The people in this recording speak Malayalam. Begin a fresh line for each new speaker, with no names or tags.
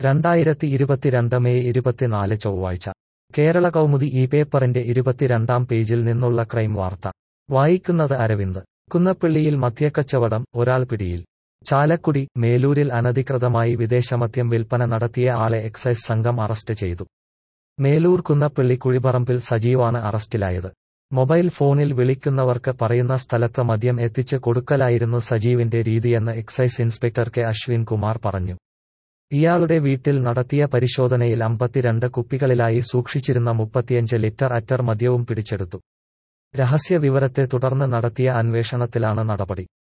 രണ്ടായിരത്തി ഇരുപത്തിരണ്ട് മെയ് ഇരുപത്തിനാല് ചൊവ്വാഴ്ച കേരള കൗമുദി ഈ പേപ്പറിന്റെ ഇരുപത്തിരണ്ടാം പേജിൽ നിന്നുള്ള ക്രൈം വാർത്ത വായിക്കുന്നത് അരവിന്ദ് കുന്നപ്പള്ളിയിൽ മദ്യക്കച്ചവടം ഒരാൾ പിടിയിൽ ചാലക്കുടി മേലൂരിൽ അനധികൃതമായി വിദേശമദ്യം വിൽപ്പന നടത്തിയ ആളെ എക്സൈസ് സംഘം അറസ്റ്റ് ചെയ്തു മേലൂർ കുന്നപ്പള്ളി കുഴിപറമ്പിൽ സജീവാണ് അറസ്റ്റിലായത് മൊബൈൽ ഫോണിൽ വിളിക്കുന്നവർക്ക് പറയുന്ന സ്ഥലത്ത് മദ്യം എത്തിച്ച് കൊടുക്കലായിരുന്നു സജീവിന്റെ രീതിയെന്ന് excise inspector K Ashwin Kumar പറഞ്ഞു ഇയാളുടെ വീട്ടിൽ നടത്തിയ പരിശോധനയിൽ അമ്പത്തിരണ്ട് കുപ്പികളിലായി സൂക്ഷിച്ചിരുന്ന മുപ്പത്തിയഞ്ച് ലിറ്റർ അറ്റർ മദ്യവും പിടിച്ചെടുത്തു രഹസ്യ വിവരത്തെ തുടർന്ന് നടത്തിയ അന്വേഷണത്തിലാണ് നടപടി